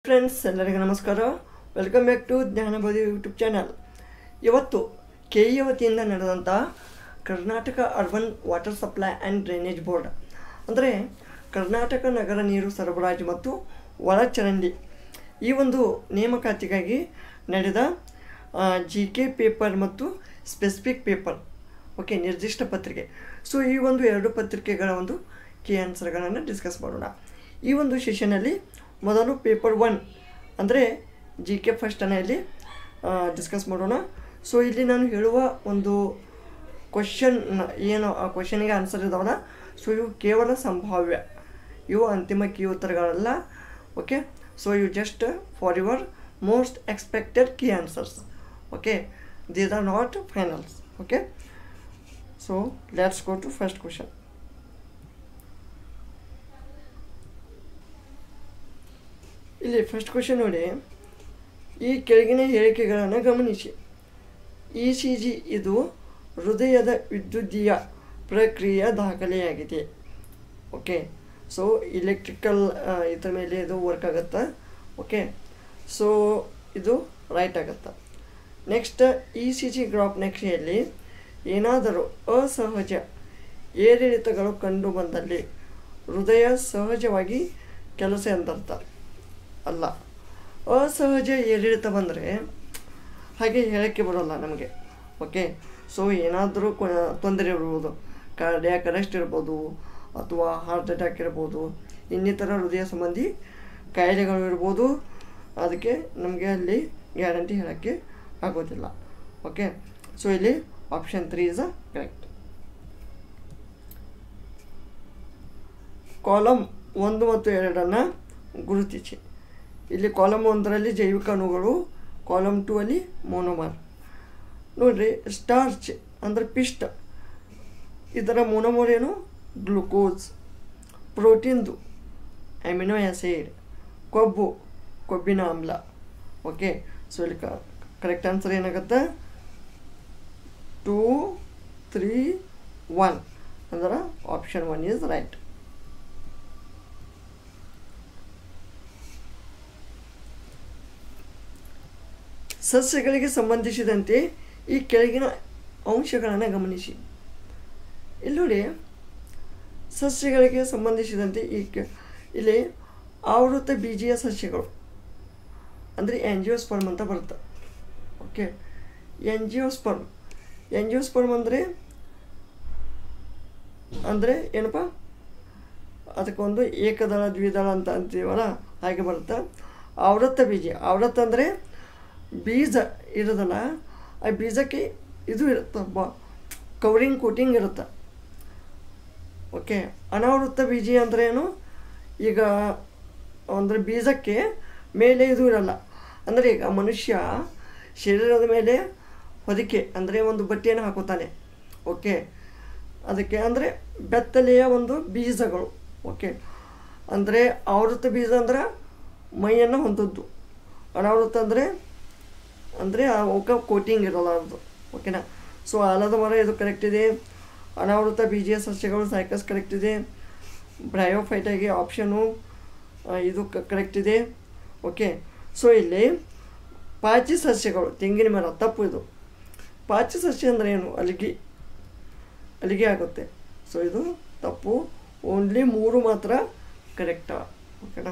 friends ಎಲ್ಲರಿಗೂ ನಮಸ್ಕಾರ welcome back to Jnanabodhi YouTube channel ಇವತ್ತು ಕೆ ಇ ವತಿಯಿಂದ ನಡೆದಂಥ Karnataka urban water supply and drainage board ಅಂದರೆ ಕರ್ನಾಟಕ ನಗರ ನೀರು ಸರಬರಾಜು ಮತ್ತು ಒಳಚರಂಡಿ ಈ ಒಂದು ನೇಮಕಾತಿಗಾಗಿ ನಡೆದ ಜಿ ಕೆ ಪೇಪರ್ ಮತ್ತು ಸ್ಪೆಸಿಫಿಕ್ ಪೇಪರ್ ಓಕೆ ನಿರ್ದಿಷ್ಟ ಪತ್ರಿಕೆ ಸೊ ಈ ಒಂದು ಎರಡು ಪತ್ರಿಕೆಗಳ ಒಂದು ಕೀ ಆನ್ಸರ್ಗಳನ್ನು ಡಿಸ್ಕಸ್ ಮಾಡೋಣ ಈ ಒಂದು ಸೆಷನಲ್ಲಿ ಮೊದಲು ಪೇಪರ್ ಒನ್ ಅಂದರೆ ಜಿ ಕೆ ಫಸ್ಟನ್ನು ಇಲ್ಲಿ ಡಿಸ್ಕಸ್ ಮಾಡೋಣ ಸೊ ಇಲ್ಲಿ ನಾನು ಹೇಳುವ ಒಂದು ಕ್ವಶನ್ ಏನು ಆ ಕ್ವಶನಿಗೆ ಆನ್ಸರ್ ಇದಾವಲ್ಲ ಸೊ ಇವು ಕೇವಲ ಸಂಭಾವ್ಯ ಇವು ಅಂತಿಮ ಕೀ ಉತ್ತರಗಳಲ್ಲ okay so you just for your most expected key answers okay these are not finals okay so let's go to first question ಇಲ್ಲಿ ಫಸ್ಟ್ ಕ್ವಶನ್ ನೋಡಿ ಈ ಕೆಳಗಿನ ಹೇಳಿಕೆಗಳನ್ನು ಗಮನಿಸಿ ಇ ಸಿ ಜಿ ಇದು ಹೃದಯದ ವಿದ್ಯುದ್ದೀಯ ಪ್ರಕ್ರಿಯೆಯ ದಾಖಲೆಯಾಗಿದೆ ಓಕೆ ಸೊ ಇಲೆಕ್ಟ್ರಿಕಲ್ ಇದ್ರ ಮೇಲೆ ಇದು ವರ್ಕ್ ಆಗುತ್ತಾ ಓಕೆ ಸೊ ಇದು ರೈಟ್ ಆಗುತ್ತಾ next E C G graph ನಕ್ಷೆಯಲ್ಲಿ ಏನಾದರೂ ಅಸಹಜ ಏರಿಳಿತಗಳು ಕಂಡು ಬಂದಲ್ಲಿ ಹೃದಯ ಸಹಜವಾಗಿ ಕೆಲಸ ಎಂದರ್ಥ ಅಲ್ಲ ಅಸಹಜ ಏರಿಳಿತ ಬಂದರೆ ಹಾಗೆ ಹೇಳೋಕ್ಕೆ ಬರೋಲ್ಲ ನಮಗೆ ಓಕೆ ಸೊ ಏನಾದರೂ ತೊಂದರೆ ಇರ್ಬೋದು ಕಾರ್ಡಿಯಾಕ್ ಅರೆಸ್ಟ್ ಇರ್ಬೋದು ಅಥವಾ ಹಾರ್ಟ್ ಅಟ್ಯಾಕ್ ಇರ್ಬೋದು ಇನ್ನಿತರ ಹೃದಯ ಸಂಬಂಧಿ ಕಾಯಿಲೆಗಳು ಇರ್ಬೋದು ಅದಕ್ಕೆ ನಮಗೆ ಅಲ್ಲಿ ಗ್ಯಾರಂಟಿ ಹೇಳೋಕ್ಕೆ ಆಗೋದಿಲ್ಲ ಓಕೆ ಸೊ ಇಲ್ಲಿ option three is a correct column ಒಂದು ಮತ್ತು ಎರಡನ್ನು ಗುರುತಿಸಿ ಇಲ್ಲಿ ಕಾಲಮ್ ಒಂದರಲ್ಲಿ ಜೈವಿಕ ಅಣುಗಳು ಕಾಲಮ್ ಟೂ ಅಲ್ಲಿ ಮೋನೋಮರ್ ನೋಡಿರಿ ಸ್ಟಾರ್ಚ್ ಅಂದರೆ ಪಿಷ್ಟ ಇದರ ಮೋನೋಮರ್ ಏನು ಗ್ಲುಕೋಸ್ ಪ್ರೋಟೀನ್ದು ಅಮಿನೋ ಆ್ಯಸಿಡ್ ಕೊಬ್ಬು ಕೊಬ್ಬಿನ ಆಮ್ಲ ಓಕೆ ಸೊ ಇಲ್ಲಿ ಕರೆಕ್ಟ್ ಆನ್ಸರ್ ಏನಾಗುತ್ತೆ ಟೂ ತ್ರೀ ಒನ್ ಅಂದ್ರೆ ಆಪ್ಷನ್ ಒನ್ ಈಸ್ ರೈಟ್ ಸಸ್ಯಗಳಿಗೆ ಸಂಬಂಧಿಸಿದಂತೆ ಈ ಕೆಳಗಿನ ಅಂಶಗಳನ್ನು ಗಮನಿಸಿ ಇಲ್ಲಿ ನೋಡಿ ಸಸ್ಯಗಳಿಗೆ ಸಂಬಂಧಿಸಿದಂತೆ ಈ ಕೆ ಇಲ್ಲಿ ಆವೃತ ಬೀಜೀಯ ಸಸ್ಯಗಳು ಅಂದರೆ ಎಂಜಿಯೋಸ್ಪರ್ಮ್ ಅಂತ ಬರುತ್ತೆ ಓಕೆ ಎಂಜಿಯೋಸ್ಪರ್ಮ್ ಎಂಜಿಯೋಸ್ಪರ್ಮ್ ಅಂದರೆ ಅಂದರೆ ಏನಪ್ಪ ಅದಕ್ಕೊಂದು ಏಕದಳ ದ್ವಿದಳ ಅಂತ ಅಂತೀವಲ್ಲ ಹಾಗೆ ಬರುತ್ತೆ ಆವೃತ್ತ ಬೀಜ ಆವೃತ್ತ ಅಂದರೆ ಬೀಜ ಇರೋದಲ್ಲ ಆ ಬೀಜಕ್ಕೆ ಇದು ಇರುತ್ತೆ ಬಾ ಕವರಿಂಗ್ ಕೋಟಿಂಗ್ ಇರುತ್ತೆ ಓಕೆ ಅನಾವೃತ್ತ ಬೀಜಿ ಅಂದರೆ ಏನು ಈಗ ಅಂದರೆ ಬೀಜಕ್ಕೆ ಮೇಲೆ ಇದು ಇರಲ್ಲ ಅಂದರೆ ಈಗ ಮನುಷ್ಯ ಶರೀರದ ಮೇಲೆ ಹೊದಿಕೆ ಅಂದರೆ ಒಂದು ಬಟ್ಟೆಯನ್ನು ಹಾಕುತ್ತಾನೆ ಓಕೆ ಅದಕ್ಕೆ ಅಂದರೆ ಬೆತ್ತಲೆಯ ಒಂದು ಬೀಜಗಳು ಓಕೆ ಅಂದರೆ ಆವೃತ್ತ ಬೀಜ ಅಂದ್ರೆ ಮೈಯನ್ನು ಹೊಂದದ್ದು ಅನಾವೃತ್ತ ಅಂದರೆ ಅಂದರೆ ಅವಕ್ಕೆ ಕೋಟಿಂಗ್ ಇರೋಲ್ಲ ಅದು ಓಕೆನಾ ಸೊ ಆಲದ ಮರ ಇದು ಕರೆಕ್ಟ್ ಇದೆ ಅನಾವೃತ ಬೀಜೀಯ ಸಸ್ಯಗಳು ಸೈಕಸ್ ಕರೆಕ್ಟ್ ಇದೆ ಬ್ರಯೋಫೈಟಾಗಿ ಆಪ್ಷನು ಇದು ಕರೆಕ್ಟ್ ಇದೆ ಓಕೆ ಸೊ ಇಲ್ಲಿ ಪಾಚಿ ಸಸ್ಯಗಳು ತೆಂಗಿನ ಮರ ತಪ್ಪು ಇದು ಪಾಚಿ ಸಸ್ಯ ಅಂದರೆ ಏನು ಅಲಿಗೆ ಅಲಿಗೆ ಆಗುತ್ತೆ ಸೊ ಇದು ತಪ್ಪು ಓನ್ಲಿ ಮೂರು ಮಾತ್ರ ಕರೆಕ್ಟಾ ಓಕೆನಾ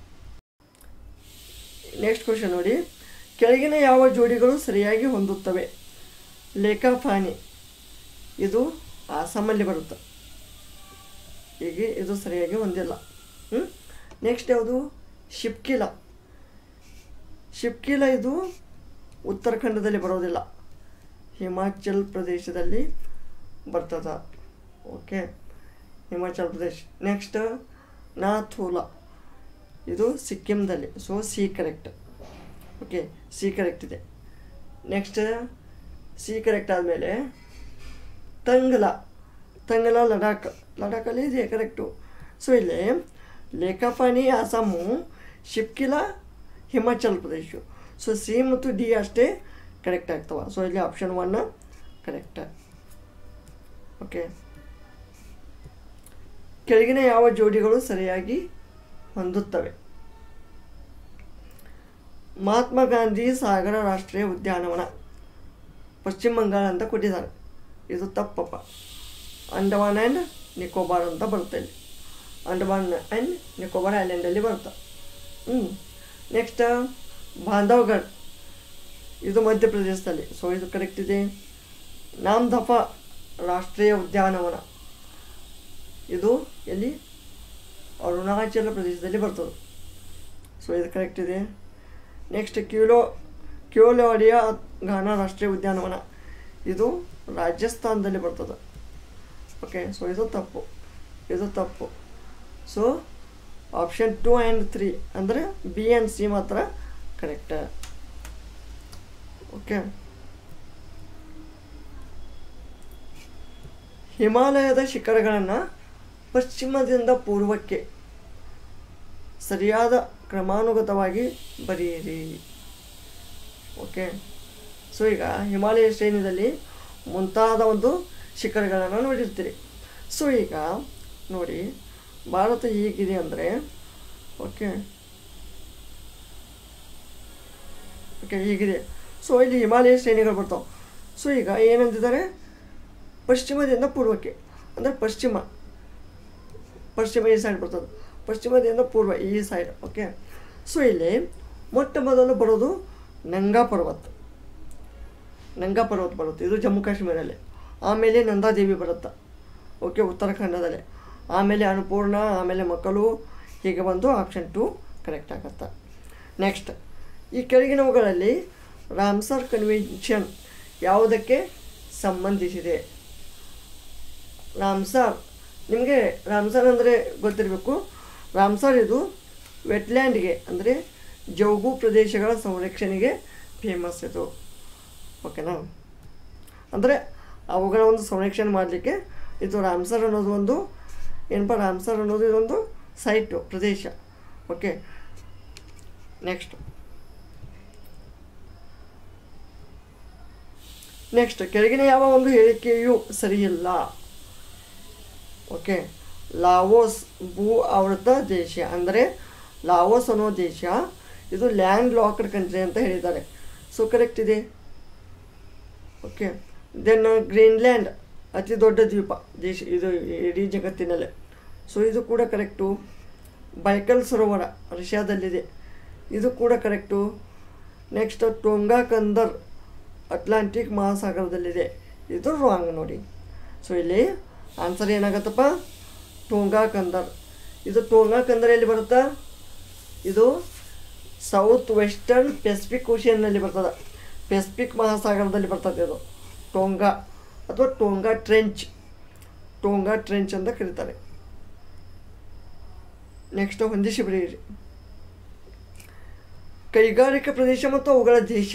ನೆಕ್ಸ್ಟ್ ಕ್ವಶನ್ ನೋಡಿ ಕೆಳಗಿನ ಯಾವ ಜೋಡಿಗಳು ಸರಿಯಾಗಿ ಹೊಂದುತ್ತವೆ ಲೇಖಾಫಾನಿ ಇದು ಆಸಾಮಲ್ಲಿ ಬರುತ್ತೆ ಹೀಗೆ ಇದು ಸರಿಯಾಗಿ ಹೊಂದಿಲ್ಲ ಹ್ಞೂ ನೆಕ್ಸ್ಟ್ ಯಾವುದು ಶಿಪ್ಕಿಲ ಶಿಪ್ಕಿಲ ಇದು ಉತ್ತರಾಖಂಡದಲ್ಲಿ ಬರೋದಿಲ್ಲ ಹಿಮಾಚಲ್ ಪ್ರದೇಶದಲ್ಲಿ ಬರ್ತದ ಓಕೆ ಹಿಮಾಚಲ್ ಪ್ರದೇಶ್ ನೆಕ್ಸ್ಟ್ ನಾಥೂಲ ಇದು ಸಿಕ್ಕಿಂದಲ್ಲಿ so C correct okay C correct ಇದೆ ನೆಕ್ಸ್ಟ್ ಸಿ ಕರೆಕ್ಟ್ ಆದಮೇಲೆ ತಂಗಲ ತಂಗಲ ಲಡಾಖ್ ಲಡಾಖಲ್ಲಿ ಇದೆ ಕರೆಕ್ಟು ಸೊ ಇಲ್ಲಿ ಲೇಖಾಫಾನಿ ಆಸಾಮು ಶಿಪ್ಕಿಲ ಹಿಮಾಚಲ್ ಪ್ರದೇಶ ಸೊ ಸಿ ಮತ್ತು ಡಿ ಅಷ್ಟೇ ಕರೆಕ್ಟ್ ಆಗ್ತವೆ ಸೊ ಇಲ್ಲಿ ಆಪ್ಷನ್ ಒನ್ ಕರೆಕ್ಟ್ ಓಕೆ ಕೆಳಗಿನ ಯಾವ ಜೋಡಿಗಳು ಸರಿಯಾಗಿ ಹೊಂದುತ್ತವೆ ಮಹಾತ್ಮ ಗಾಂಧಿ ಸಾಗರ ರಾಷ್ಟ್ರೀಯ ಉದ್ಯಾನವನ ಪಶ್ಚಿಮ ಬಂಗಾಳ ಅಂತ ಕೊಟ್ಟಿದ್ದಾರೆ ಇದು ತಪ್ಪಪ್ಪ ಅಂಡಮಾನ್ ಆ್ಯಂಡ್ ನಿಕೋಬಾರ್ ಅಂತ ಬರುತ್ತೆ ಇಲ್ಲಿ ಅಂಡಮಾನ್ ಆ್ಯಂಡ್ ನಿಕೋಬಾರ್ ಐಲ್ಯಾಂಡಲ್ಲಿ ಬರುತ್ತೆ ಹ್ಞೂ ನೆಕ್ಸ್ಟ್ ಬಾಂಧವ್ಗಢ್ ಇದು ಮಧ್ಯಪ್ರದೇಶದಲ್ಲಿ ಸೊ ಇದು ಕರೆಕ್ಟ್ ಇದೆ ನಾಮ್ದಫಾ ರಾಷ್ಟ್ರೀಯ ಉದ್ಯಾನವನ ಇದು ಎಲ್ಲಿ ಅರುಣಾಚಲ ಪ್ರದೇಶದಲ್ಲಿ ಬರ್ತದೆ ಸೊ ಇದು ಕರೆಕ್ಟ್ ಇದೆ ನೆಕ್ಸ್ಟ್ ಕ್ಯೂಲೋ ಕ್ಯೋಲೋಡಿಯಾ ಘಾನ ರಾಷ್ಟ್ರೀಯ ಉದ್ಯಾನವನ ಇದು ರಾಜಸ್ಥಾನದಲ್ಲಿ ಬರ್ತದೆ ಓಕೆ ಸೊ ಇದು ತಪ್ಪು ಇದು ತಪ್ಪು so option two and three ಅಂದರೆ ಬಿ ಆ್ಯಂಡ್ ಸಿ ಮಾತ್ರ ಕರೆಕ್ಟ್ ಓಕೆ ಹಿಮಾಲಯದ ಶಿಖರಗಳನ್ನು ಪಶ್ಚಿಮದಿಂದ ಪೂರ್ವಕ್ಕೆ ಸರಿಯಾದ ಕ್ರಮಾನುಗತವಾಗಿ ಬರೆಯಿರಿ ಓಕೆ ಸೊ ಈಗ ಹಿಮಾಲಯ ಶ್ರೇಣಿಯಲ್ಲಿ ಮುಂತಾದ ಒಂದು ಶಿಖರಗಳನ್ನು ನೋಡಿರ್ತೀರಿ ಸೊ ಈಗ ನೋಡಿ ಭಾರತ ಹೇಗಿದೆ ಅಂದರೆ ಓಕೆ ಓಕೆ ಹೀಗಿದೆ ಸೊ ಇಲ್ಲಿ ಹಿಮಾಲಯ ಶ್ರೇಣಿಗಳು ಬರ್ತಾವೆ ಸೊ ಈಗ ಏನಂತಿದ್ದಾರೆ ಪಶ್ಚಿಮದಿಂದ ಪೂರ್ವಕ್ಕೆ ಅಂದರೆ ಪಶ್ಚಿಮ ಪಶ್ಚಿಮ ಈ ಸೈಡ್ ಬರ್ತದೆ ಪಶ್ಚಿಮದಿಂದ ಪೂರ್ವ ಈ ಸೈಡ್ ಓಕೆ ಸೊ ಇಲ್ಲಿ ಮೊಟ್ಟ ಮೊದಲು ಬರೋದು ನಂಗಾ ಪರ್ವತ ನಂಗಾ ಪರ್ವತ ಬರುತ್ತೆ ಇದು ಜಮ್ಮು ಕಾಶ್ಮೀರಲ್ಲಿ ಆಮೇಲೆ ನಂದಾದೇವಿ ಬರುತ್ತೆ ಓಕೆ ಉತ್ತರಾಖಂಡದಲ್ಲಿ ಆಮೇಲೆ ಅನ್ನಪೂರ್ಣ ಆಮೇಲೆ ಮಕ್ಕಳು ಹೀಗೆ ಬಂದು ಆಪ್ಷನ್ ಟು ಕರೆಕ್ಟ್ ಆಗುತ್ತೆ ನೆಕ್ಸ್ಟ್ ಈ ಕೆಳಗಿನವುಗಳಲ್ಲಿ ರಾಮ್ಸರ್ ಕನ್ವೆನ್ಷನ್ ಯಾವುದಕ್ಕೆ ಸಂಬಂಧಿಸಿದೆ ರಾಮ್ಸಾರ್ ನಿಮಗೆ ರಾಮ್ಸಾರ್ ಅಂದರೆ ಗೊತ್ತಿರಬೇಕು ರಾಮ್ಸಾರ್ ಇದು ವೆಟ್ಲ್ಯಾಂಡ್ಗೆ ಅಂದರೆ ಜೌಗು ಪ್ರದೇಶಗಳ ಸಂರಕ್ಷಣೆಗೆ ಫೇಮಸ್ ಇದು ಓಕೆನಾ ಅಂದರೆ ಅವುಗಳ ಒಂದು ಸಂರಕ್ಷಣೆ ಮಾಡಲಿಕ್ಕೆ ಇದು ರಾಮ್ಸರ್ ಅನ್ನೋದು ಒಂದು ಏನಪ್ಪ ರಾಮ್ಸರ್ ಅನ್ನೋದು ಇದೊಂದು ಸೈಟು ಪ್ರದೇಶ ಓಕೆ ನೆಕ್ಸ್ಟ್ ನೆಕ್ಸ್ಟ್ ಕೆಳಗಿನ ಯಾವ ಒಂದು ಹೇಳಿಕೆಯು ಸರಿಯಿಲ್ಲ ಓಕೆ ಲಾವೋಸ್ ಭೂ ಆವೃತ ದೇಶ ಅಂದರೆ ಲಾವೋಸ್ ಅನ್ನೋ ದೇಶ ಇದು ಲ್ಯಾಂಡ್ ಲಾಕ್ಡ್ ಕಂಟ್ರಿ ಅಂತ ಹೇಳಿದ್ದಾರೆ ಸೊ ಕರೆಕ್ಟ್ ಇದೆ ಓಕೆ ದೆನ್ ಗ್ರೀನ್ಲ್ಯಾಂಡ್ ಅತಿ ದೊಡ್ಡ ದ್ವೀಪ ದೇಶ ಇದು ಇಡೀ ಜಗತ್ತಿನಲ್ಲೇ ಸೊ ಇದು ಕೂಡ ಕರೆಕ್ಟು ಬೈಕಲ್ ಸರೋವರ ರಷ್ಯಾದಲ್ಲಿದೆ ಇದು ಕೂಡ ಕರೆಕ್ಟು ನೆಕ್ಸ್ಟ್ ಟೊಂಗಾ ಕಂದರ್ ಅಟ್ಲಾಂಟಿಕ್ ಮಹಾಸಾಗರದಲ್ಲಿದೆ ಇದು ರಾಂಗ್ ನೋಡಿ ಸೊ ಇಲ್ಲಿ ಆನ್ಸರ್ ಏನಾಗತ್ತಪ್ಪ ಟೋಂಗಾ ಕಂದರ್ ಇದು ಟೋಂಗಾ ಕಂದರ್ ಎಲ್ಲಿ ಬರುತ್ತಾ ಇದು ಸೌತ್ ವೆಸ್ಟರ್ನ್ ಪೆಸಿಫಿಕ್ ಓಷಿಯನ್ನಲ್ಲಿ ಬರ್ತದೆ ಪೆಸಿಫಿಕ್ ಮಹಾಸಾಗರದಲ್ಲಿ ಬರ್ತದೆ ಇದು ಟೋಂಗಾ ಅಥವಾ ಟೋಂಗಾ ಟ್ರೆಂಚ್ ಟೋಂಗಾ ಟ್ರೆಂಚ್ ಅಂತ ಕರೀತಾರೆ ನೆಕ್ಸ್ಟ್ ಹೊಂದಿಸಿ ಬರೆಯಿರಿ ಕೈಗಾರಿಕಾ ಪ್ರದೇಶ ಮತ್ತು ಅವುಗಳ ದೇಶ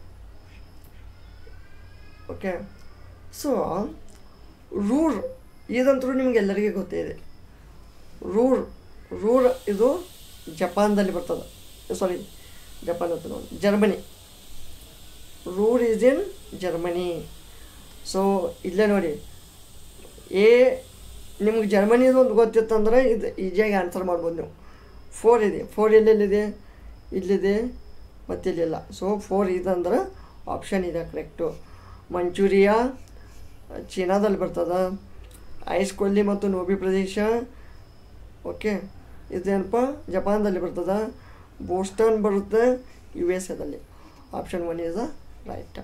ಓಕೆ ಸೊ ರೂರ್ ಇದಂತೂ ನಿಮಗೆಲ್ಲರಿಗೆ ಗೊತ್ತೇ ಇದೆ ರೂರ್ ರೂರ್ ಇದು ಜಪಾನ್ದಲ್ಲಿ ಬರ್ತದೆ ಸಾರಿ ಜಪಾನ್ ಅಂತ ನೋಡಿ Germany Ruhr is in Germany so ಇಲ್ಲೇ ನೋಡಿ ಎ ನಿಮ್ಗೆ ಜರ್ಮನಿದು ಒಂದು ಗೊತ್ತಿತ್ತಂದ್ರೆ ಇದು ಈಸಿಯಾಗಿ ಆನ್ಸರ್ ಮಾಡ್ಬೋದು ನೀವು ಫೋರ್ ಇದೆ ಫೋರ್ ಎಲ್ಲೆಲ್ಲಿದೆ ಇಲ್ಲಿದೆ ಮತ್ತು ಇಲ್ಲಿಲ್ಲ ಸೊ ಫೋರ್ ಇದಂದ್ರೆ ಆಪ್ಷನ್ ಇದೆ ಕರೆಕ್ಟು ಮಂಚೂರಿಯಾ ಚೀನಾದಲ್ಲಿ ಬರ್ತದೆ ಐಸ್ ಕೊಲ್ಲಿ ಮತ್ತು ನೋಬಿ ಪ್ರದೇಶ ಓಕೆ ಇದೇನಪ್ಪ ಜಪಾನ್ದಲ್ಲಿ ಬರ್ತದೆ ಬೋಸ್ಟನ್ ಬರುತ್ತೆ ಯು ಎಸ್ ಎದಲ್ಲಿ option one is a right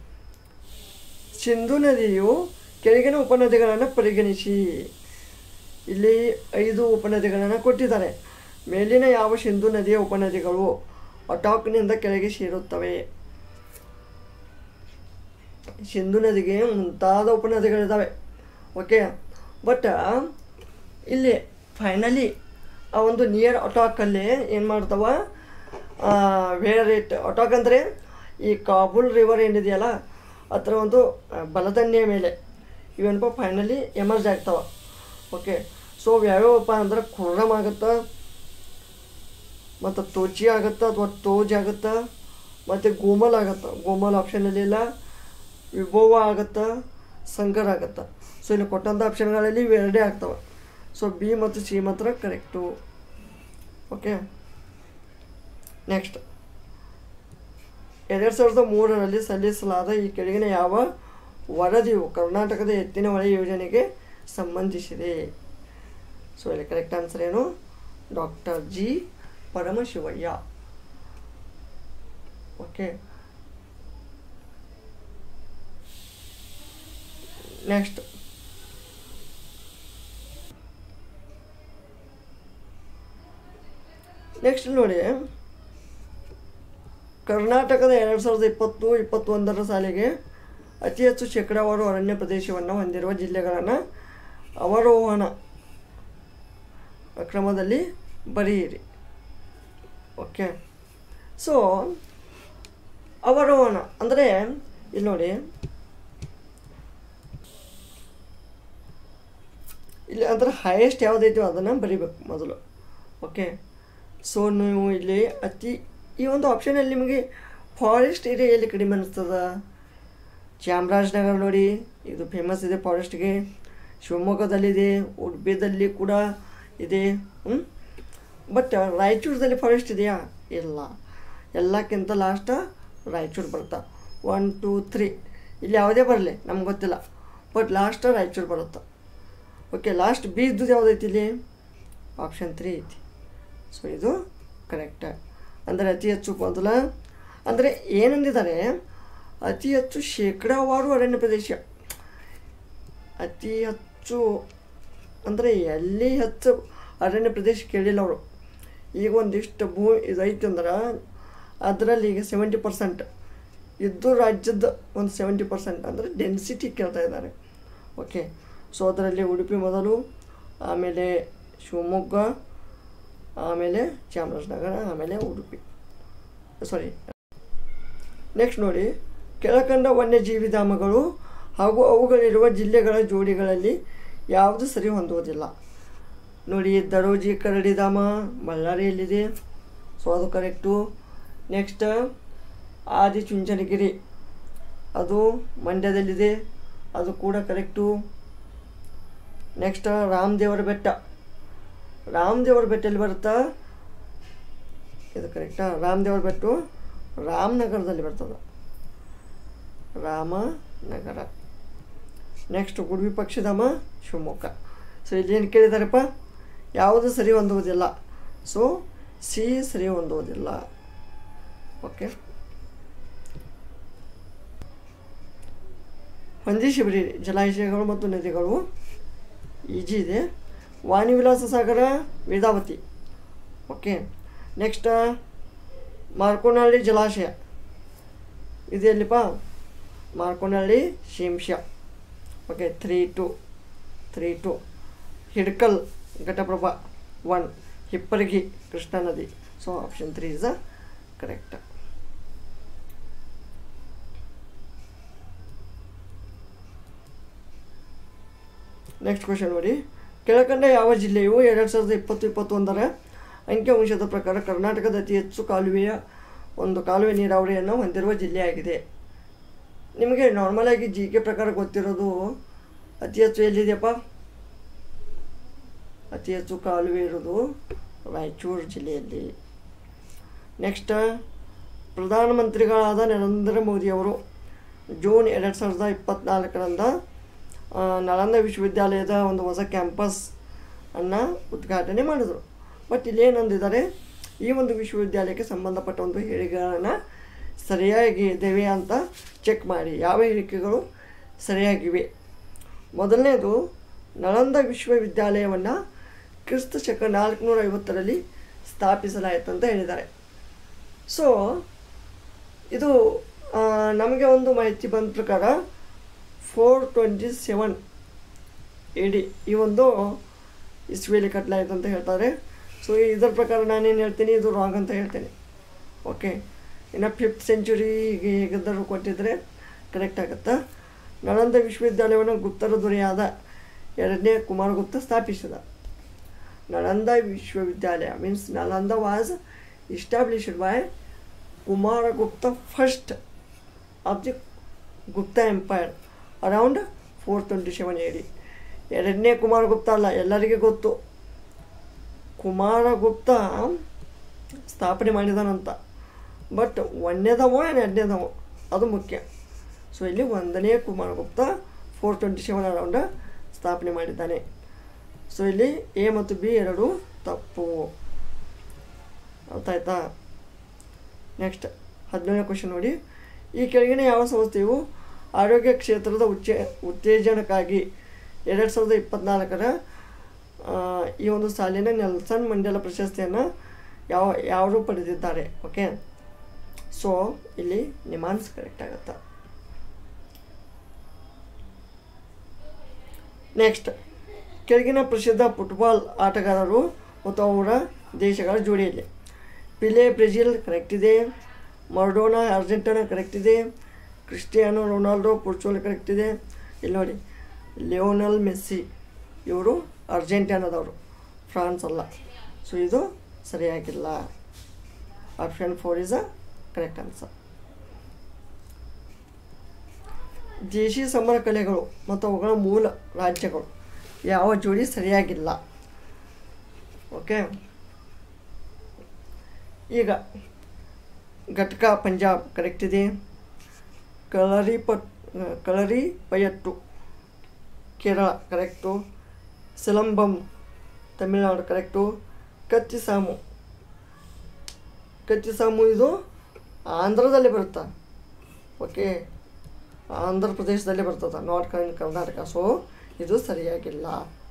Sindhu ನದಿಯು ಕೆಳಗಿನ ಉಪನದಿಗಳನ್ನು ಪರಿಗಣಿಸಿ ಇಲ್ಲಿ ಐದು ಉಪನದಿಗಳನ್ನು ಕೊಟ್ಟಿದ್ದಾರೆ ಮೇಲಿನ ಯಾವ ಸಿಂಧು ನದಿಯ ಉಪನದಿಗಳು ಅಟಾಕ್ನಿಂದ ಕೆಳಗೆ ಸೇರುತ್ತವೆ ಸಿಂಧು ನದಿಗೆ ಮುಂತಾದ ಉಪನದಿಗಳಿದ್ದಾವೆ ಓಕೆ ಬಟ್ ಇಲ್ಲಿ ಫೈನಲಿ ಆ ಒಂದು ನಿಯರ್ ಅಟಾಕಲ್ಲಿ ಏನು ಮಾಡ್ತಾವ ವೇರ್ ಇಟ್ ಅಟಾಕ್ ಅಂದರೆ ಈ ಕಾಬೂಲ್ ರಿವರ್ ಏನಿದೆಯಲ್ಲ ಅದರ ಒಂದು ಆ, ಬಲದಂಡೆಯ ಮೇಲೆ ಇವೇನಪ್ಪ ಫೈನಲಿ ಎಮರ್ಜ್ ಆಗ್ತಾವ ಓಕೆ ಸೊ ಯಾವ್ಯಾವಪ್ಪ ಅಂದ್ರೆ ಖುರ್ರಮ್ ಆಗುತ್ತೆ ಮತ್ತು ತೋಚಿ ಆಗುತ್ತಾ ಅಥವಾ ತೋಜ್ ಆಗುತ್ತಾ ಮತ್ತು ಗೋಮಲ್ ಆಗುತ್ತಾ ಗೋಮಲ್ ಆಪ್ಷನಲ್ಲಿ ಇಲ್ಲ ವಿಭೋವ ಆಗುತ್ತಾ ಸಂಕರ್ ಆಗುತ್ತಾ ಸೊ ಇಲ್ಲಿ ಕೊಟ್ಟಂಥ ಆಪ್ಷನ್ಗಳಲ್ಲಿ ಇವೆರಡೇ ಆಗ್ತವೆ ಸೊ ಬಿ ಮತ್ತು ಸಿ ಮಾತ್ರ ಕರೆಕ್ಟು ಓಕೆ ನೆಕ್ಸ್ಟ್ ಎರಡು ಸಾವಿರದ ಮೂರರಲ್ಲಿ ಸಲ್ಲಿಸಲಾದ ಈ ಕೆಳಗಿನ ಯಾವ ವರದಿಯು ಕರ್ನಾಟಕದ ಎತ್ತಿನ ಹೊಳೆ ಯೋಜನೆಗೆ ಸಂಬಂಧಿಸಿದೆ ಸೊ ಇಲ್ಲಿ ಕರೆಕ್ಟ್ ಆನ್ಸರ್ ಏನು doctor G Paramashivaiah okay next next ನೋಡಿ ಕರ್ನಾಟಕದ ಎರಡು ಸಾವಿರದ ಇಪ್ಪತ್ತು ಇಪ್ಪತ್ತೊಂದರ ಸಾಲಿಗೆ ಅತಿ ಹೆಚ್ಚು ಶೇಕಡಾವಾರು ಅರಣ್ಯ ಪ್ರದೇಶವನ್ನು ಹೊಂದಿರುವ ಜಿಲ್ಲೆಗಳನ್ನು ಅವರೋಹಣ ಕ್ರಮದಲ್ಲಿ ಬರೆಯಿರಿ ಓಕೆ ಸೊ ಅವರೋಹಣ ಅಂದರೆ ಇಲ್ಲಿ ನೋಡಿ ಇಲ್ಲಿ ಅಂದ್ರೆ ಹೈಯೆಸ್ಟ್ ಯಾವುದೈತೋ ಅದನ್ನು ಬರಿಬೇಕು ಮೊದಲು ಓಕೆ ಸೊ ನೀವು ಇಲ್ಲಿ ಅತಿ ಈ ಒಂದು ಆಪ್ಷನಲ್ಲಿ ನಿಮಗೆ ಫಾರೆಸ್ಟ್ ಏರಿಯಾ ಎಲ್ಲಿ ಕಡಿಮೆ ಅನಿಸ್ತದ ಚಾಮರಾಜನಗರ ನೋಡಿ ಇದು ಫೇಮಸ್ ಇದೆ ಫಾರೆಸ್ಟ್ಗೆ ಶಿವಮೊಗ್ಗದಲ್ಲಿದೆ ಉಡುಪಿದಲ್ಲಿ ಕೂಡ ಇದೆ ಬಟ್ ರಾಯಚೂರದಲ್ಲಿ ಫಾರೆಸ್ಟ್ ಇದೆಯಾ ಇಲ್ಲ ಎಲ್ಲಕ್ಕಿಂತ ಲಾಸ್ಟ್ ರಾಯಚೂರು ಬರ್ತಾ ಒನ್ ಟೂ ತ್ರೀ ಇಲ್ಲಿ ಯಾವುದೇ ಬರಲಿ ನಮ್ಗೆ ಗೊತ್ತಿಲ್ಲ ಬಟ್ ಲಾಸ್ಟ್ ರಾಯಚೂರು ಬರುತ್ತೆ ಓಕೆ ಲಾಸ್ಟ್ ಬೀದ್ದು ಯಾವುದೈತಿ ಇಲ್ಲಿ ಆಪ್ಷನ್ ತ್ರೀ ಐತಿ ಸೊ ಇದು ಕರೆಕ್ಟ್ ಅಂದರೆ ಅತಿ ಹೆಚ್ಚು ಮೊದಲ ಅಂದರೆ ಏನಂದಿದ್ದಾರೆ ಅತಿ ಹೆಚ್ಚು ಶೇಕಡಾವಾರು ಅರಣ್ಯ ಪ್ರದೇಶ ಅತಿ ಹೆಚ್ಚು ಅಂದರೆ ಎಲ್ಲಿ ಹೆಚ್ಚು ಅರಣ್ಯ ಪ್ರದೇಶ ಕೇಳಿಲ್ಲ ಅವರು ಈಗ ಒಂದಿಷ್ಟು ಭೂ ಇದೈತೆ ಅಂದ್ರೆ ಅದರಲ್ಲಿ ಈಗ ಸೆವೆಂಟಿ ಪರ್ಸೆಂಟ್ ಇದ್ದು ರಾಜ್ಯದ ಒಂದು ಸೆವೆಂಟಿ ಪರ್ಸೆಂಟ್ ಅಂದರೆ ಡೆನ್ಸಿಟಿ ಕೇಳ್ತಾ ಇದ್ದಾರೆ ಓಕೆ ಸೊ ಅದರಲ್ಲಿ ಉಡುಪಿ ಮೊದಲು ಆಮೇಲೆ ಶಿವಮೊಗ್ಗ ಆಮೇಲೆ ಚಾಮರಾಜನಗರ ಆಮೇಲೆ ಉಡುಪಿ ಸಾರಿ ನೆಕ್ಸ್ಟ್ ನೋಡಿ ಕೆಳಕಂಡ ವನ್ಯಜೀವಿ ಧಾಮಗಳು ಹಾಗೂ ಅವುಗಳಿರುವ ಜಿಲ್ಲೆಗಳ ಜೋಡಿಗಳಲ್ಲಿ ಯಾವುದು ಸರಿ ಹೊಂದುವುದಿಲ್ಲ ನೋಡಿ ದರೋಜಿ ಕರಡಿ ಧಾಮ ಬಳ್ಳಾರಿಯಲ್ಲಿದೆ ಸೊ ಅದು ಕರೆಕ್ಟು ನೆಕ್ಸ್ಟ್ ಆದಿಚುಂಚನಗಿರಿ ಅದು ಮಂಡ್ಯದಲ್ಲಿದೆ ಅದು ಕೂಡ ಕರೆಕ್ಟು ನೆಕ್ಸ್ಟ್ ರಾಮದೇವರ ಬೆಟ್ಟ ರಾಮದೇವರ ಬೆಟ್ಟ ಎಲ್ಲಿ ಬರುತ್ತಾ ಇದು ಕರೆಕ್ಟಾ ರಾಮದೇವರ ಬೆಟ್ಟು ರಾಮನಗರದಲ್ಲಿ ಬರ್ತದೆ ರಾಮನಗರ ನೆಕ್ಸ್ಟ್ ಗುಡ್ಬಿ ಪಕ್ಷಿಧಾಮ ಶಿವಮೊಗ್ಗ ಸೊ ಇಲ್ಲಿ ಏನು ಕೇಳಿದಾರಪ್ಪ ಯಾವುದು ಸರಿ ಹೊಂದುವುದಿಲ್ಲ ಸೊ ಸಿ ಸರಿ ಹೊಂದುವುದಿಲ್ಲ ಓಕೆ ಹೊಂದಿಸಿ ಬಿಡಿ ಜಲಾಶಯಗಳು ಮತ್ತು ನದಿಗಳು ಈಜಿ ಇದೆ ವಾಣಿವಿಲಾಸ ಸಾಗರ ವೇದಾವತಿ ಓಕೆ ನೆಕ್ಸ್ಟ್ ಮಾರ್ಕೋನಹಳ್ಳಿ ಜಲಾಶಯ ಇದು ಎಲ್ಲಿಪ್ಪ Markonahalli Shimsha okay three two three two Hidkal Ghataprabha one Hipparagi Krishna ನದಿ so option three is the correct next question ನೋಡಿ ಕೆಳಕಂಡ ಯಾವ ಜಿಲ್ಲೆಯು ಎರಡು ಸಾವಿರದ ಇಪ್ಪತ್ತು ಇಪ್ಪತ್ತೊಂದರ ಅಂಕಿಅಂಶದ ಪ್ರಕಾರ ಕರ್ನಾಟಕದ ಅತಿ ಹೆಚ್ಚು ಕಾಲುವೆಯ ಒಂದು ಕಾಲುವೆ ನೀರಾವರಿಯನ್ನು ಹೊಂದಿರುವ ಜಿಲ್ಲೆಯಾಗಿದೆ ನಿಮಗೆ ನಾರ್ಮಲಾಗಿ ಜಿ ಕೆ ಪ್ರಕಾರ ಗೊತ್ತಿರೋದು ಅತಿ ಹೆಚ್ಚು ಎಲ್ಲಿದೆಯಪ್ಪ ಅತಿ ಹೆಚ್ಚು ಕಾಲುವೆ ಇರೋದು ರಾಯಚೂರು ಜಿಲ್ಲೆಯಲ್ಲಿ ನೆಕ್ಸ್ಟ್ ಪ್ರಧಾನಮಂತ್ರಿಗಳಾದ ನರೇಂದ್ರ ಮೋದಿಯವರು ಜೂನ್ ಎರಡು ಸಾವಿರದ ಇಪ್ಪತ್ತ್ನಾಲ್ಕರಂದ ಆ, ನಳಂದ ವಿಶ್ವವಿದ್ಯಾಲಯದ ಒಂದು ಹೊಸ ಕ್ಯಾಂಪಸ್ ಅನ್ನು ಉದ್ಘಾಟನೆ ಮಾಡಿದರು ಬಟ್ ಇಲ್ಲೇನಂದಿದ್ದಾರೆ ಈ ಒಂದು ವಿಶ್ವವಿದ್ಯಾಲಯಕ್ಕೆ ಸಂಬಂಧಪಟ್ಟ ಒಂದು ಹೇಳಿಕೆಗಳನ್ನು ಸರಿಯಾಗಿ ಇದ್ದೇವೆ ಅಂತ ಚೆಕ್ ಮಾಡಿ ಯಾವ ಹೇಳಿಕೆಗಳು ಸರಿಯಾಗಿವೆ ಮೊದಲನೇದು ನಳಂದ ವಿಶ್ವವಿದ್ಯಾಲಯವನ್ನು ಕ್ರಿಸ್ತ ಶಕ ನಾಲ್ಕುನೂರ ಐವತ್ತರಲ್ಲಿ ಸ್ಥಾಪಿಸಲಾಯಿತು ಅಂತ ಹೇಳಿದ್ದಾರೆ ಸೊ ಇದು ಆ, ನಮಗೆ ಒಂದು ಮಾಹಿತಿ ಬಂದ ಪ್ರಕಾರ ಫೋರ್ ಟ್ವೆಂಟಿ ಸೆವೆನ್ ಎಡಿ ಈ ಒಂದು ಇಸ್ವಿಯಲ್ಲಿ ಕಟ್ಟಲಾಯಿತು ಅಂತ ಹೇಳ್ತಾರೆ ಸೊ ಇದರ ಪ್ರಕಾರ ನಾನೇನು ಹೇಳ್ತೀನಿ ಇದು ರಾಂಗ್ ಅಂತ ಹೇಳ್ತೇನೆ ಓಕೆ ಇನ್ನು ಫಿಫ್ತ್ ಸೆಂಚುರಿಗೆ ಹೇಗಿದ್ದರೂ ಕೊಟ್ಟಿದ್ದರೆ ಕರೆಕ್ಟ್ ಆಗುತ್ತಾ ನಳಂದ ವಿಶ್ವವಿದ್ಯಾಲಯವನ್ನು ಗುಪ್ತರ ದೊರೆಯಾದ ಎರಡನೇ ಕುಮಾರಗುಪ್ತ ಸ್ಥಾಪಿಸಿದ ನಳಂದ ವಿಶ್ವವಿದ್ಯಾಲಯ means Nalanda was established by Kumaragupta first of the Gupta empire around four twenty seven AD ಎರಡನೇ ಕುಮಾರಗುಪ್ತ ಅಲ್ಲ ಎಲ್ಲರಿಗೆ ಗೊತ್ತು ಕುಮಾರಗುಪ್ತ ಸ್ಥಾಪನೆ ಮಾಡಿದಾನಂತ ಬಟ್ ಒಂದನೇದವೋ ಏನು ಎರಡನೇದವೋ ಅದು ಮುಖ್ಯ ಸೊ ಇಲ್ಲಿ ಒಂದನೇ Kumaragupta four twenty seven around ಸ್ಥಾಪನೆ ಮಾಡಿದ್ದಾನೆ ಸೊ ಇಲ್ಲಿ ಎ ಮತ್ತು ಬಿ ಎರಡು ತಪ್ಪು ಅರ್ಥ ಆಯ್ತಾ ನೆಕ್ಸ್ಟ್ ಹದಿನೇಳನೇ ಕ್ವಶನ್ ನೋಡಿ ಈ ಕೆಳಗಿನ ಯಾವ ಸಂಸ್ಥೆಯು ಆರೋಗ್ಯ ಕ್ಷೇತ್ರದ ಉಚ್ಚೆ ಉತ್ತೇಜನಕ್ಕಾಗಿ ಎರಡು ಸಾವಿರದ ಇಪ್ಪತ್ತ್ನಾಲ್ಕರ ಆ, ಈ ಒಂದು ಸಾಲಿನ ನೆಲ್ಸನ್ ಮಂಡಲ ಪ್ರಶಸ್ತಿಯನ್ನು ಯಾವ ಯಾರು ಪಡೆದಿದ್ದಾರೆ ಓಕೆ ಸೊ ಇಲ್ಲಿ ನಿಮಾನ್ಸ್ ಕರೆಕ್ಟ್ ಆಗುತ್ತೆ ನೆಕ್ಸ್ಟ್ ಕೆಳಗಿನ ಪ್ರಸಿದ್ಧ ಫುಟ್ಬಾಲ್ ಆಟಗಾರರು ಮತ್ತು ಅವರ ದೇಶಗಳ ಜೋಡಿಯಲ್ಲಿ ಪಿಲೆ ಬ್ರೆಜಿಲ್ ಕರೆಕ್ಟ್ ಇದೆ ಮರ್ಡೋನಾ ಅರ್ಜೆಂಟೀನಾ ಕರೆಕ್ಟ್ ಇದೆ ಕ್ರಿಸ್ಟಿಯಾನೋ ರೊನಾಲ್ಡೋ ಪೋರ್ಚುಗಲ್ ಕರೆಕ್ಟ್ ಇದೆ ಇಲ್ಲಿ ನೋಡಿ ಲಿಯೋನಲ್ ಮೆಸ್ಸಿ ಇವರು ಅರ್ಜೆಂಟೀನಾದವರು ಫ್ರಾನ್ಸ್ ಅಲ್ಲ ಸೊ ಇದು ಸರಿಯಾಗಿಲ್ಲ option four is a correct answer ದೇಶಿ ಸಮರ ಕಲೆಗಳು ಮತ್ತು ಅವುಗಳ ಮೂಲ ರಾಜ್ಯಗಳು ಯಾವ ಜೋಡಿ ಸರಿಯಾಗಿಲ್ಲ ಓಕೆ ಈಗ ಘಟ್ಕ ಪಂಜಾಬ್ ಕರೆಕ್ಟ್ ಇದೆ Kalaripayattu Kalaripayattu Kerala correct Silambam Tamil Nadu correct Kachchisamu Kachchisamu ಇದು ಆಂಧ್ರದಲ್ಲಿ ಬರುತ್ತಾ ಓಕೆ ಆಂಧ್ರ ಪ್ರದೇಶದಲ್ಲಿ ಬರ್ತದೆ ನಾರ್ತ್ ಕರ್ನ್- ಕರ್ನಾಟಕ ಸೊ ಇದು ಸರಿಯಾಗಿಲ್ಲ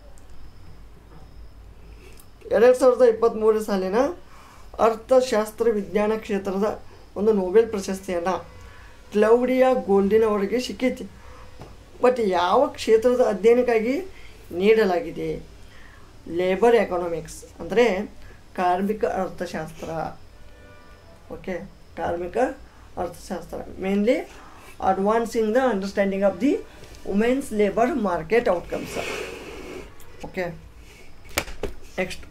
ಎರಡು ಸಾವಿರದ ಇಪ್ಪತ್ತ್ಮೂರನೇ ಸಾಲಿನ ಅರ್ಥಶಾಸ್ತ್ರ ವಿಜ್ಞಾನ ಕ್ಷೇತ್ರದ ಒಂದು ನೊಬೆಲ್ ಪ್ರಶಸ್ತಿಯನ್ನು ಕ್ಲೌಡಿಯಾ ಗೋಲ್ಡಿನ್ ಅವರಿಗೆ ಸಿಕ್ಕೈತಿ ಬಟ್ ಯಾವ ಕ್ಷೇತ್ರದ ಅಧ್ಯಯನಕ್ಕಾಗಿ ನೀಡಲಾಗಿದೆ ಲೇಬರ್ ಎಕನಾಮಿಕ್ಸ್ ಅಂದರೆ ಕಾರ್ಮಿಕ ಅರ್ಥಶಾಸ್ತ್ರ ಓಕೆ ಕಾರ್ಮಿಕ ಅರ್ಥಶಾಸ್ತ್ರ mainly advancing the understanding of the women's labour market outcomes okay next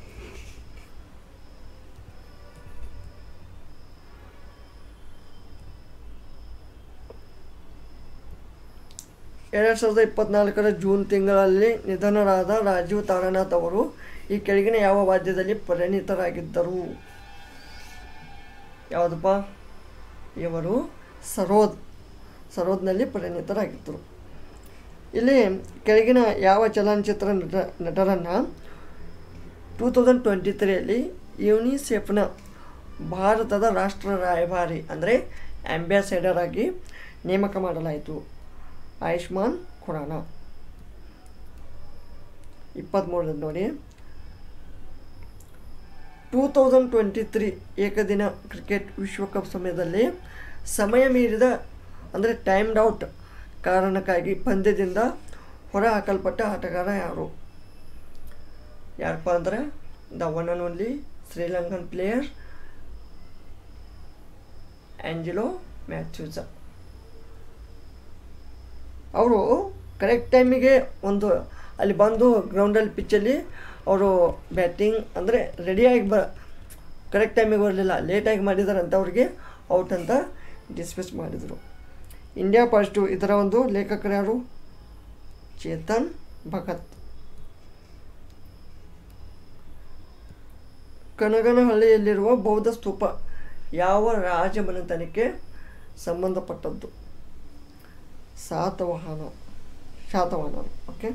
ಎರಡು ಸಾವಿರದ ಇಪ್ಪತ್ನಾಲ್ಕರ ಜೂನ್ ತಿಂಗಳಲ್ಲಿ ನಿಧನರಾದ ರಾಜೀವ್ ತಾರಾನಾಥ್ ಅವರು ಈ ಕೆಳಗಿನ ಯಾವ ವಾದ್ಯದಲ್ಲಿ ಪರಿಣಿತರಾಗಿದ್ದರು ಯಾವುದಪ್ಪ ಇವರು ಸರೋದ್ ಸರೋದ್ನಲ್ಲಿ ಪರಿಣಿತರಾಗಿದ್ದರು ಇಲ್ಲಿ ಕೆಳಗಿನ ಯಾವ ಚಲನಚಿತ್ರ ನಟ ನಟರನ್ನು ಟೂ ತೌಸಂಡ್ ಟ್ವೆಂಟಿ ತ್ರೀಯಲ್ಲಿ ಯುನಿಸೆಫ್ನ ಭಾರತದ ರಾಷ್ಟ್ರ ರಾಯಭಾರಿ ಅಂದರೆ ಆಂಬ್ಯಾಸೆಡರ್ ಆಗಿ ನೇಮಕ ಮಾಡಲಾಯಿತು ಆಯುಷ್ಮಾನ್ ಖುರಾನ ಇಪ್ಪತ್ತ್ಮೂರರಲ್ಲಿ ನೋಡಿ ಟೂ ತೌಸಂಡ್ ಟ್ವೆಂಟಿ ತ್ರೀ ಏಕದಿನ ಕ್ರಿಕೆಟ್ ವಿಶ್ವಕಪ್ ಸಮಯದಲ್ಲಿ ಸಮಯ ಮೀರಿದ ಅಂದರೆ ಟೈಮ್ಡ್ ಔಟ್ ಕಾರಣಕ್ಕಾಗಿ ಪಂದ್ಯದಿಂದ ಹೊರ ಹಾಕಲ್ಪಟ್ಟ ಆಟಗಾರ ಯಾರು ಯಾರಪ್ಪ ಅಂದರೆ the one and only Sri Lankan player Angelo Mathews ಅವರು ಕರೆಕ್ಟ್ ಟೈಮಿಗೆ ಒಂದು ಅಲ್ಲಿ ಬಂದು ಗ್ರೌಂಡಲ್ಲಿ ಪಿಚ್ಚಲ್ಲಿ ಅವರು ಬ್ಯಾಟಿಂಗ್ ಅಂದರೆ ರೆಡಿಯಾಗಿ ಬ ಕರೆಕ್ಟ್ ಟೈಮಿಗೆ ಬರಲಿಲ್ಲ ಲೇಟಾಗಿ ಮಾಡಿದ್ದಾರೆ ಅಂತ ಅವ್ರಿಗೆ ಔಟ್ ಅಂತ ಡಿಸ್ಮಿಸ್ ಮಾಡಿದರು ಇಂಡಿಯಾ ಪಾಸಿಟಿವ್ ಇದರ ಒಂದು ಲೇಖಕರು ಯಾರು ಚೇತನ್ ಭಗತ್ ಕನಗನಹಳ್ಳಿಯಲ್ಲಿರುವ ಬೌದ್ಧ ಸ್ತೂಪ ಯಾವ ರಾಜಮನೆತನಕ್ಕೆ ಸಂಬಂಧಪಟ್ಟದ್ದು ಸಾತವಾಹನ ಶಾತವಾಹನ ಓಕೆ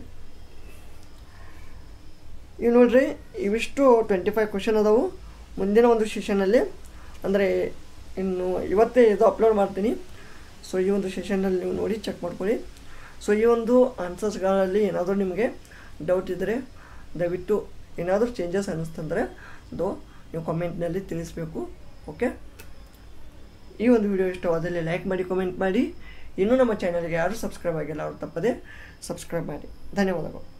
ಈಗ ನೋಡ್ರಿ ಇವಿಷ್ಟು ಟ್ವೆಂಟಿ ಫೈವ್ ಕ್ವಶನ್ ಅದಾವು ಮುಂದಿನ ಒಂದು ಸೆಷನಲ್ಲಿ ಅಂದರೆ ಇನ್ನು ಇವತ್ತೇ ಇದು ಅಪ್ಲೋಡ್ ಮಾಡ್ತೀನಿ ಸೊ ಈ ಒಂದು ಸೆಷನ್ನಲ್ಲಿ ನೀವು ನೋಡಿ ಚೆಕ್ ಮಾಡ್ಕೊಳ್ಳಿ ಸೊ ಈ ಒಂದು ಆನ್ಸರ್ಸ್ಗಳಲ್ಲಿ ಏನಾದರೂ ನಿಮಗೆ ಡೌಟ್ ಇದ್ದರೆ ದಯವಿಟ್ಟು ಏನಾದರೂ ಚೇಂಜಸ್ ಅನ್ನಿಸ್ತಂದರೆ ಅದು ನೀವು ಕಾಮೆಂಟ್ನಲ್ಲಿ ತಿಳಿಸ್ಬೇಕು ಓಕೆ ಈ ಒಂದು ವಿಡಿಯೋ ಇಷ್ಟವಾದಲ್ಲಿ ಲೈಕ್ ಮಾಡಿ ಕಾಮೆಂಟ್ ಮಾಡಿ ಇನ್ನೂ ನಮ್ಮ ಚಾನಲ್ಗೆ ಯಾರು ಸಬ್ಸ್ಕ್ರೈಬ್ ಆಗಿಲ್ಲ ಅವ್ರು ತಪ್ಪದೆ ಸಬ್ಸ್ಕ್ರೈಬ್ ಮಾಡಿ ಧನ್ಯವಾದಗಳು